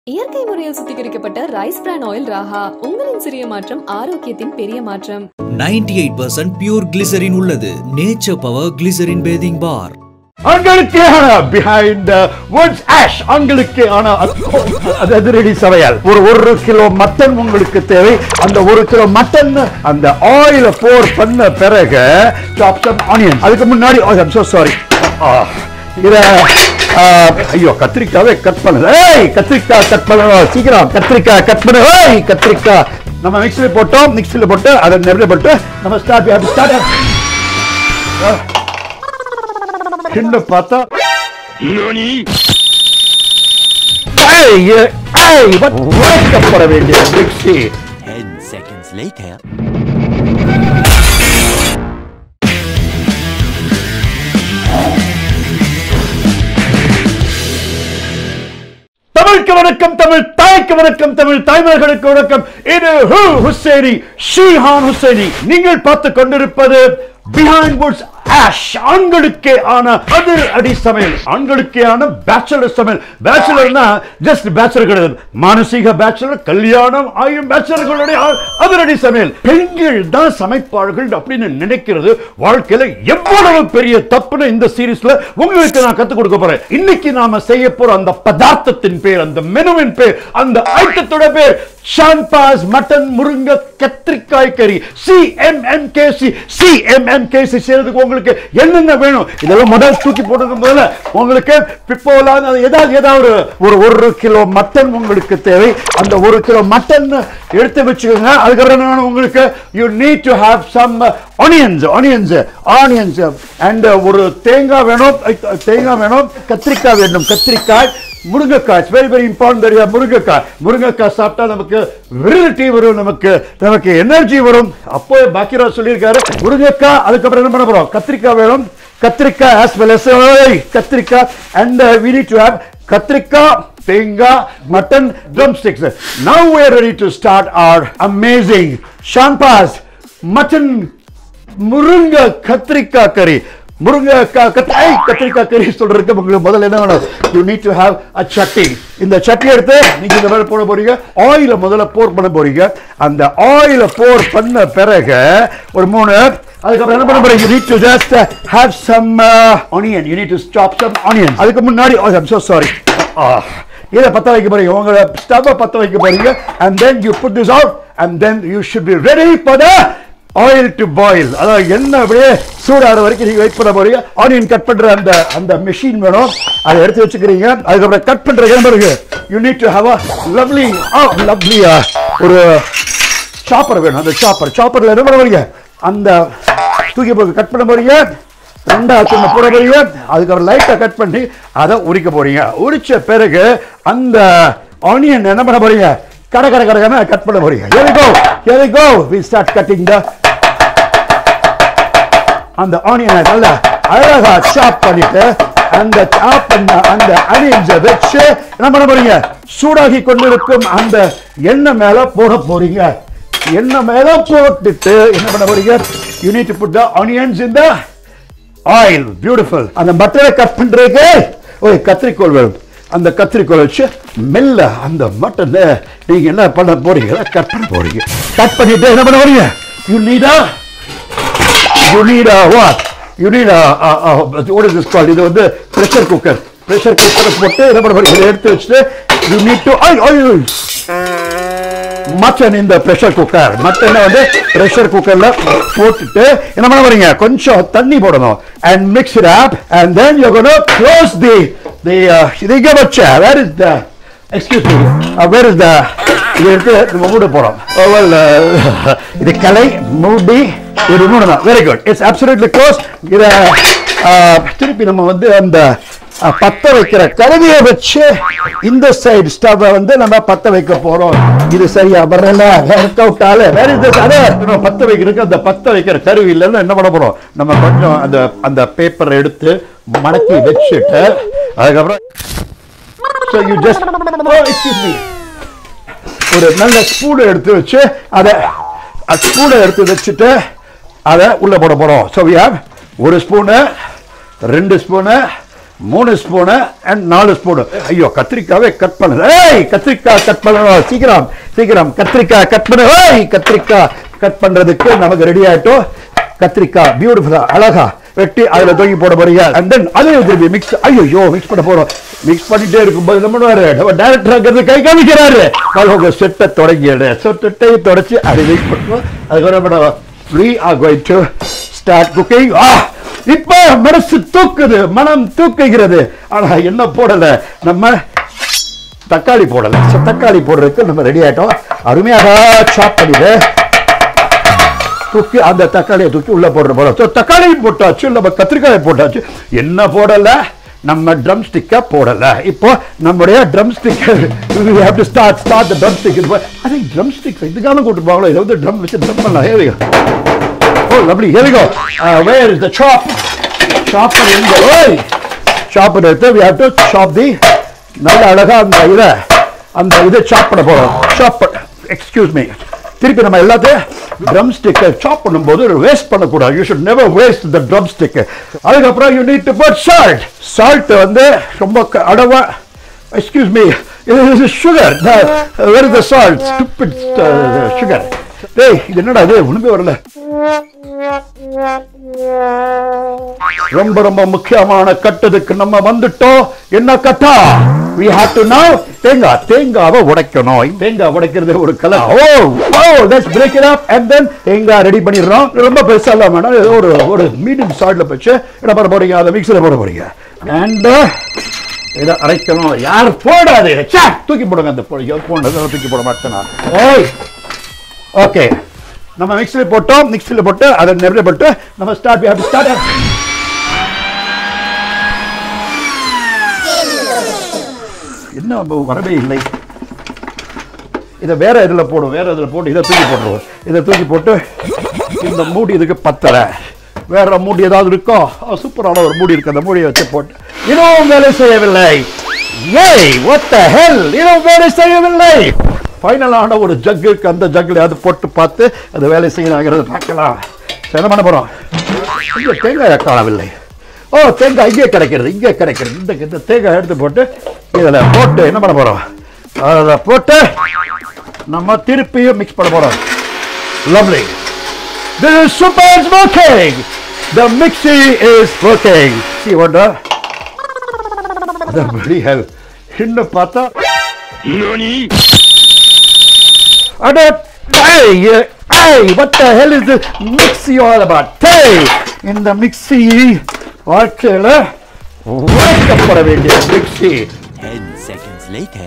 இயற்கை முறையில் சுத்திகரிக்கப்பட்ட ரைஸ் பிரான் ஆயில் ராஹா உங்களின் சிறிய மாற்றம் ஆரோக்கியத்தின் பெரிய மாற்றம் 98% பியூர் கிளிசரின் உள்ளது nature power glycerin bathing bar ஆண்களுக்கே ஆனா பிஹைண்ட் வுட்ஸ் ஆஷ் ஆண்களுக்கே ஆனா அது அதிரடி சமையல் ஒரு ஒரு கிலோ மட்டன் உங்களுக்கு தேவை அந்த ஒரு கிலோ மட்டன் அந்த ஆயில போர் பண்ண பிறகு சாப் சம் ஆனியன் அதுக்கு முன்னாடி ஐம் சோ சாரி இத ஆ, ஐயோ கத்திரிக்காவே கட் பண்ணல ஏய் கத்திரிக்காய் கட் பண்ணணும் சீக்கிரம் கத்திரிக்காய் கட் பண்ண ஏய் கத்திரிக்காய் நம்ம மிக்ஸில போட்டோம் மிக்ஸில போட்டு அதை நெருட போட்டு நம்ம ஸ்டார்ட் ஸ்டார்ட் கிண்ட பார்த்தா ஏய், ஏய், ஏய், what? உடைக்கப்பட வேண்டிய மிக்ஸி 10 seconds later. தமிழுக்கு வணக்கம் தமிழ் தாய்க்கு வணக்கம் தமிழ் தாய்மார்களுக்கு வணக்கம் இது ஹு ஹுசேனி ஷீஹான் ஹுசேனி நீங்கள் பார்த்து கொண்டிருப்பது பிஹைண்ட் வுட்ஸ் ஆஷ் ஆண்களுக்கே ஆன அதிர் அடி சமையல் ஆண்களுக்கே ஆன பேச்சுலர் சமையல் பேச்சுலர்னா ஜஸ்ட் பேச்சுலர் கிடையாது மானசீக பேச்சுலர் கல்யாணம் ஆயும் பேச்சுலர்களுடைய அதிரடி சமையல் பெண்கள் தான் சமைப்பார்கள் அப்படின்னு நினைக்கிறது வாழ்க்கையில எவ்வளவு பெரிய தப்புன்னு இந்த சீரீஸ்ல உங்களுக்கு நான் கத்துக் கொடுக்க போறேன் இன்னைக்கு நாம செய்ய போற அந்த பதார்த்தத்தின் பேர் அந்த மெனுவின் பேர் அந்த ஐட்டத்தோட பேர் ஷான்பாஸ் மட்டன் முருங்க கத்திரிக்காய் கறி சிஎம்எம்கேசி சிஎம்எம்கேசி செய்யறதுக்கு உங்களுக்கு என்னென்ன வேணும் இதெல்லாம் முதல் தூக்கி போட்டதுக்கு முதல்ல உங்களுக்கு பிப்போலாம் ஏதாவது ஏதாவது ஒரு ஒரு கிலோ மட்டன் உங்களுக்கு தேவை அந்த ஒரு கிலோ மட்டன் எடுத்து வச்சுக்கோங்க அதுக்கப்புறம் என்ன வேணும் உங்களுக்கு you need to have some onions onions onions and ஒரு தேங்காய் வேணும் தேங்காய் வேணும் கத்திரிக்காய் வேணும் கத்திரிக்காய் முருங்கைக்காய் வெரி வெரி இம்பார்ட்டன்ட் தெரியா முருங்கைக்காய் முருங்கைக்காய் சாப்பிட்டா நமக்கு விரிலிட்டி வரும் நமக்கு நமக்கு எனர்ஜி வரும் அப்போ பாக்கியராஜ் சொல்லியிருக்காரு முருங்கைக்காய் அதுக்கப்புறம் என்ன பண்ண போறோம் கத்திரிக்காய் வேணும் கத்திரிக்காய் as well as ஓய், கத்திரிக்காய் and we need to have கத்திரிக்காய் தேங்காய் mutton drumsticks now we are ready to start our amazing ஷான்பாஸ் மட்டன் முருங்கை கத்திரிக்காய் கறி முருங்கைக்காய் கத்திரி கத்திரிக்காய் கறி சொல்றதுக்கு உங்களுக்கு முதல்ல என்ன வேணும் you need to have a chatti இந்த சட்டி எடுத்து நீங்க இந்த மாதிரி போட போறீங்க ஆயில முதல்ல போர் பண்ண போறீங்க அந்த ஆயில போர் பண்ண பிறகு ஒரு மூணு அதுக்கப்புறம் என்ன பண்ண போறீங்க you need to just have some onion you need to stop some onion அதுக்கு முன்னாடி ஐம் சோ சாரி இதை பத்த வைக்க போறீங்க உங்களோட ஸ்டவ்வை பத்த வைக்க போறீங்க and then you put this out and then you should be ready for the oil to boil அதாவது எண்ணெய் அப்படியே சூடாகிற வரைக்கும் நீங்க வெயிட் பண்ண போறீங்க ஆனியன் கட் பண்ற அந்த அந்த மெஷின் வேணும் அதை எடுத்து வச்சுக்கிறீங்க அதுக்கப்புறம் கட் பண்ற இடம் இருக்கு you need to have a lovely lovely ஒரு சாப்பர் வேணும் அந்த சாப்பர் சாப்பர்ல என்ன பண்ண போறீங்க அந்த தூக்கி போய் கட் பண்ண போறீங்க ரெண்டாவது துண்டு போட போறீங்க அதுக்கப்புறம் லைட்டா கட் பண்ணி அதை உரிக்க போறீங்க உரிச்ச பிறகு அந்த ஆனியன் என்ன பண்ண போறீங்க கட கட கடகன கட் பண்ண போறீங்க here we go here we go we start cutting the அந்த ஆனியனை நல்ல அழகா சாப் பண்ணிட்டு அந்த சாப் பண்ண அந்த அனியன்ஸை வச்சு என்ன பண்ண போறீங்க சூடாகி கொண்டிருக்கும் அந்த எண்ணெய் மேல போட போறீங்க எண்ணெய் மேல போட்டுட்டு என்ன பண்ண போறீங்க you need to put the onions in the oil beautiful அந்த பட்டரை கட் பண்றதுக்கு ஒரு கத்திரிக்கோல் வேணும் அந்த கத்திரிக்கோல் வச்சு மெல்ல அந்த மட்டன் நீங்க என்ன பண்ண போறீங்க கட் பண்ண போறீங்க கட் பண்ணிட்டு என்ன பண்ண போறீங்க you need a you need what you need what is this called இது வந்து ப்ரெஷர் குக்கர் ப்ரெஷர் குக்கரை போட்டு என்ன பண்ண போறீங்க இதை எடுத்து வச்சுட்டு யூ நீட் டு மட்டன் இந்த ப்ரெஷர் குக்கர் மட்டனை வந்து ப்ரெஷர் குக்கர்ல போட்டுட்டு என்ன பண்ண போறீங்க கொஞ்சம் தண்ணி போடணும் and mix it up and then you gonna close the the இது இங்க வச்ச where is the excuse me where is the இது எடுத்து நம்ம மூட போறோம் Oh, well, uh, இது கலை மூடி இது மூடணும் very good it's absolutely close இத uh, திருப்பி நம்ம வந்து அந்த அஹ், பத்த வைக்கிற கருவியை வச்சு இந்த சைடு ஸ்டவ் வந்து நம்ம பத்த வைக்க போறோம் இது சரியா வரல ஒர்க் அவுட் ஆல வேற இது அதே நம்ம பத்த வைக்கிறதுக்கு அந்த பத்த வைக்கிற கருவி இல்லைன்னா என்ன பண்ண போறோம் நம்ம கொஞ்சம் அந்த அந்த பேப்பரை எடுத்து மடக்கி வச்சுட்டு அதுக்கப்புறம் so you just oh, excuse me ஒரு நல்ல ஸ்பூன் எடுத்து வச்சு அதை ஸ்பூனை எடுத்து வச்சுட்டு அதை உள்ள போட போறோம் ஸோ we have ஒரு ஸ்பூனு ரெண்டு ஸ்பூனு மூணு ஸ்பூனு அண்ட் நாலு ஸ்பூனு ஐயோ கத்திரிக்காவே கட் பண்ணு ஏய் கத்திரிக்காய் கட் பண்ணணும் சீக்கிரம் சீக்கிரம் கத்திரிக்காய் கட் பண்ணு ஏய் கத்திரிக்காய் கட் பண்றதுக்கு நமக்கு ரெடி ஆயிட்டோம் கத்திரிக்காய் பியூட்டிஃபுல்லா அழகா வெட்டி அதுல தூக்கி போட போறீங்க அண்ட் தென் அதையும் திருப்பி மிக்ஸ் ஐயோ மிக்ஸ் பண்ண போறோம் மிக்ஸ் பண்ணிட்டே இருக்கும்போது என்ன பண்ணுவாரு நம்ம டேரக்டர் அங்கிறது கை காமிக்கிறாரு நான் உங்க செட்டை தொடங்கிடு செட்டை தொடச்சி அதை மிக்ஸ் பண்ணுவோம் அதுக்கப்புறம் we are going to start cooking ஆ இப்ப மனசு தூக்குது மனம் தூக்குகிறது ஆனா என்ன போடல நம்ம தக்காளி போடல So, தக்காளி போடுறதுக்கு நம்ம ரெடி ஆயிட்டோம் அருமையாக சாப் பண்ணிடு தூக்கி அந்த தக்காளியை தூக்கி உள்ள போடுற போல So, தக்காளியும் போட்டாச்சு நம்ம கத்திரிக்காயை போட்டாச்சு என்ன போடல நம்ம ட்ரம் ஸ்டிக்கை போடல இப்போ நம்முடைய drum stick we have to start start the drum stick அது ட்ரம் ஸ்டிக் இதுக்கான கூட்டுப்பாங்களோ இதை வந்து ட்ரம் வச்சு ட்ரம் பண்ணலாம் here we go oh lovely here we go uh, where is the chop chop in the oil chop எடுத்து we have to chop the நல்ல அழகா அந்த இதை அந்த இதை சாப் பண்ண போறோம் சாப் எக்ஸ்கியூஸ் மீ திருப்பி நம்ம எல்லாத்தையும் ட்ரம் ஸ்டிக்கை சாப் பண்ணும்போது வேஸ்ட் பண்ணக்கூடாது you should never waste the drum stick அதுக்கப்புறம் you need to put salt salt வந்து ரொம்ப க- அடவா எக்ஸ்கியூஸ் மீ இது sugar where is the salt stupid sugar டேய் இது என்னடா இது ஒண்ணுமே வரல ரொம்ப ரொம்ப முக்கியமான கட்டதுக்கு நம்ம வந்துட்டோம் என்ன கட்டா we have to now தேங்காய் தேங்காவை உடைக்கணும் தேங்காய் உடைக்கிறது ஒரு colour oh oh let's break it up and then தேங்காய் ரெடி பண்ணிடுறோம் ரொம்ப பெருசா இல்லாம வேணாம் ஏதோ ஒரு ஒரு மீடியம் சால்ட்ல வச்சு என்ன பண்ண போறீங்க அதை மிக்ஸில் போட போறீங்க and இதை அரைக்கணும் யார் போடாது ச்சே, தூக்கி போடுங்க அந்த பொடி போனது தூக்கி போட மாட்டேன் நான். ஏய் ஓகே நம்ம மிக்ஸில் போட்டோம் மிக்ஸில் போட்டு அதை நிறைய போட்டு நம்ம ஸ்டார்ட் ஹேவ் ஸ்டார்ட் என்ன அப்ப வரவே இல்லை இதை வேற இதில் போடும் வேற இதில் போட்டு இதை தூக்கி போட்டுருவோம் இதை தூக்கி போட்டு இந்த மூடி இதுக்கு பத்தலை வேற மூடி ஏதாவது இருக்கோ ஆ, சூப்பரான ஒரு மூடி இருக்கு அந்த மூடியை வச்சு போட்டு இதுவும் வேலை செய்யவில்லை ஏய் what the hell இதுவும் வேலை செய்யவில்லை ஃபைனலான ஒரு ஜக் இருக்கு அந்த ஜக்கில் அது போட்டு பார்த்து அது வேலை செய்யலாங்கிறத பார்க்கலாம் சரி, என்ன பண்ண போறோம் இங்கே தேங்காய் காணவில்லை ஓ தேங்காய் இங்கே கிடைக்கிறது இங்கே கிடைக்கிறது இந்த இந்த தேங்காய் எடுத்து போட்டு இதில் போட்டு என்ன பண்ண போறோம் அதில் போட்டு நம்ம திருப்பியும் மிக்ஸ் பண்ண போறோம் lovely This is super is working. The mixie is working. See what the? The bloody hell. இன்னும் பார்த்தா அட hey, hey, what the hell is this mixie all about? Hey, இந்த mixie வாழ்க்கையில உழைக்கப்பட வேண்டிய mixie. Ten seconds later.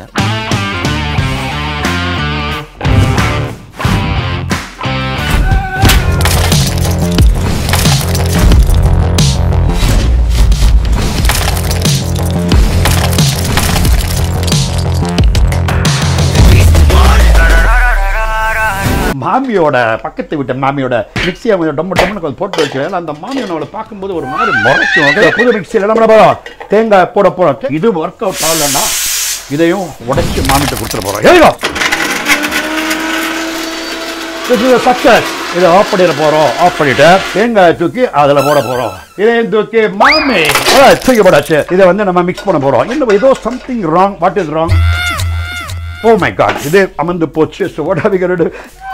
மாமியோட பக்கத்து வீட்டு மாமியோட mixie அவங்க டம்மு டம்முன்னு கொஞ்சம் போட்டு வச்சுருவேன் அந்த மாமி அவளை பார்க்கும்போது ஒரு மாதிரி முறைக்கும் அந்த புது மிக்ஸியில் என்ன பண்ண போறோம் தேங்காய் போட போறோம் இது ஒர்க் அவுட் ஆகலைன்னா இதையும் உடைச்சு மாமிட்ட கொடுத்துட போறோம் எழுதோ சக்சஸ் இதை ஆஃப் பண்ணிட போறோம் ஆஃப் பண்ணிட்டு தேங்காய் தூக்கி அதுல போட போறோம் இதையும் தூக்கி மாமி alright, தூக்கி போடாச்சு இதை வந்து நம்ம மிக்ஸ் பண்ண போறோம் இன்னும் ஏதோ something wrong what is wrong oh my God இது அமர்ந்து போச்சு so what how to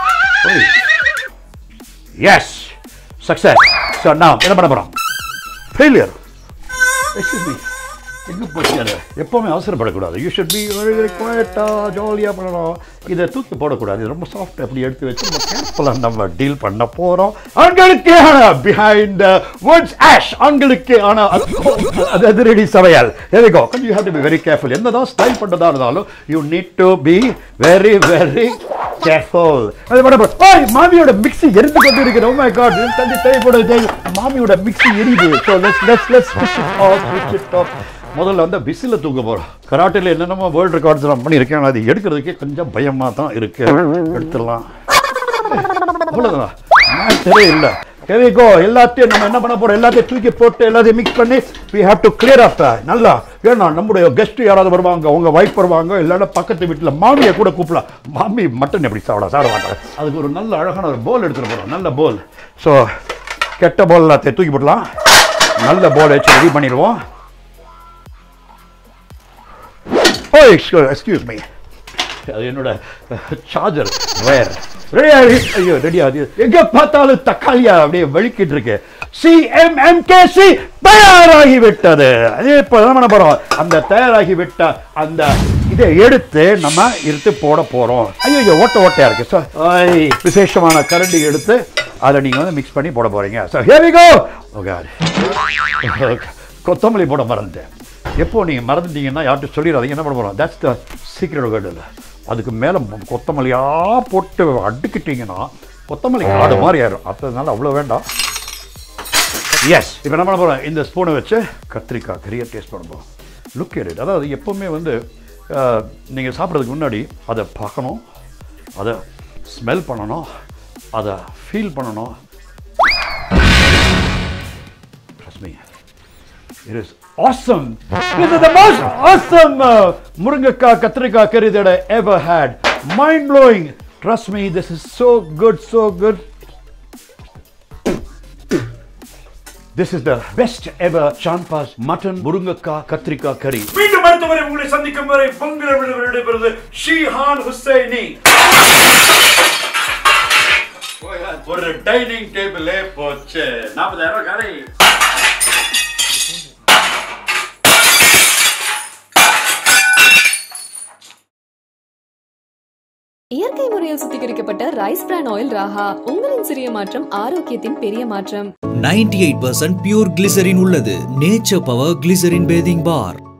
is success so நான் என்ன பண்ண போறோம் ஃபெயிலியர் எக்ஸ்கியூஸ் மீ எங்கே போச்சு அது எப்போவுமே அவசரப்படக்கூடாது you should be very very குவாய்ட்டாக ஜாலியாக பண்ணணும் இதை தூக்கி போடக்கூடாது இது ரொம்ப சாஃப்ட் அப்படி எடுத்து வச்சு நம்ம கேர்ஃபுல்லாக நம்ம டீல் பண்ண போகிறோம் ஆண்களுக்கு ஆன பிஹைண்ட் வேர்ட்ஸ் ஆஷ் ஆண்களுக்கு ஆன அது அதிரடி சமையல் எதுக்கோ கொஞ்சம் you have to be very careful என்னதான் ஸ்டைல் பண்ணுறதா இருந்தாலும் you need to be very very careful அது பண்ண போ- ஓய் மாமியோட மிக்ஸி எரிந்து கொண்டு இருக்கிற ஓ மை காட் தள்ளி தேவைப்படுது மாமியோட மிக்ஸி எரியுது ஸோ லெட்ஸ் லெட்ஸ் லெட்ஸ் ஸ்விட்ச் இட் ஆஃப் ஸ்விட்ச் இட் ஆஃப் முதல்ல வந்து விசில தூக்க போகிறோம் கராட்டில் என்னென்னமோ வேர்ல்டு ரெக்கார்ட்ஸ் நான் பண்ணியிருக்கேன் ஆனா அது எடுக்கிறதுக்கே கொஞ்சம் பயமாக தான் இருக்கு எடுத்துடலாம் அவ்வளோதான் மேட்டரே இல்லை கெவிகோ எல்லாத்தையும் நம்ம என்ன பண்ண போறோம் எல்லாத்தையும் தூக்கி போட்டு எல்லாத்தையும் மிக்ஸ் பண்ணி we have to clear up நல்லா ஏன்னா நம்முடைய கெஸ்ட் யாராவது வருவாங்க உங்க வைஃப் வருவாங்க இல்லைன்னா பக்கத்து வீட்டில் மாமியை கூட கூப்பிடலாம் மாமி மட்டன் எப்படி சாப்பிட சாப்பிட மாட்டாங்க அதுக்கு ஒரு நல்ல அழகான ஒரு போல் எடுத்துட்டு போறோம் நல்ல போல் ஸோ கெட்ட போல் எல்லாத்தையும் தூக்கி போடலாம் நல்ல போல் வச்சு ரெடி பண்ணிடுவோம் ஓ எக்ஸ்கியூஸ் மீ அது என்னோட சார்ஜர் வேர் ரெடியா ஐயோ ரெடியா அது எங்க பார்த்தாலும் தக்காளியா அப்படியே வலிக்கிட்டு இருக்கு சிஎம்எம்கேசி தயாராகி விட்டது அதே இப்போ என்ன பண்ண போறோம் அந்த தயாராகி விட்ட அந்த இதை எடுத்து நம்ம எடுத்து போட போறோம் ஐயோ ஓட்ட ஓட்டையா இருக்கு ஸோ விசேஷமான கரண்டி எடுத்து அதை நீங்க வந்து மிக்ஸ் பண்ணி போட போறீங்க so here we go oh God கொத்தமல்லி போட மறந்துட்டேன் எப்போ நீங்கள் மறந்துட்டீங்கன்னா யார்கிட்ட சொல்லிடாதீங்க என்ன பண்ண போகிறோம் தட்ஸ் த சீக்கிரம் வேர்டு அதுக்கு மேலே கொத்தமல்லியாக போட்டு அடுக்கிட்டீங்கன்னா கொத்தமல்லி காடு மாதிரி ஆயிரும் அதனால அவ்வளோ வேண்டாம் எஸ் இப்போ என்ன பண்ண போகிறோம் இந்த ஸ்பூனை வச்சு கத்திரிக்காய் கறியை டேஸ்ட் பண்ண போகிறோம் லுக் எட் இட் அதாவது எப்போவுமே வந்து நீங்கள் சாப்பிட்றதுக்கு முன்னாடி அதை பார்க்கணும் அதை ஸ்மெல் பண்ணணும் அதை ஃபீல் பண்ணணும் Trust me. It is awesome. This is the most awesome uh, Murungakka Katrika curry that I ever had. Mind blowing. Trust me, this is so good, so good. This is the best ever Chanpas mutton Murungakka Katrika curry. மீண்டும் அடுத்த முறை உங்களை சந்திக்கும் வரை பொங்கல் விடைபெறுவது Sheehan Husaini ஒரு dining டேபிளே போச்சு நாற்பதாயிரம் கதை இயற்கை முறையில் சுத்திகரிக்கப்பட்ட ரைஸ் பிரான் ஆயில் ராஹா உங்களின் சிறிய மாற்றம் ஆரோக்கியத்தின் பெரிய மாற்றம் 98% எயிட் பர்சன்ட் பியூர் கிளிசரின் உள்ளது நேச்சர் பவர் கிளிசரின் பேதிங் பார்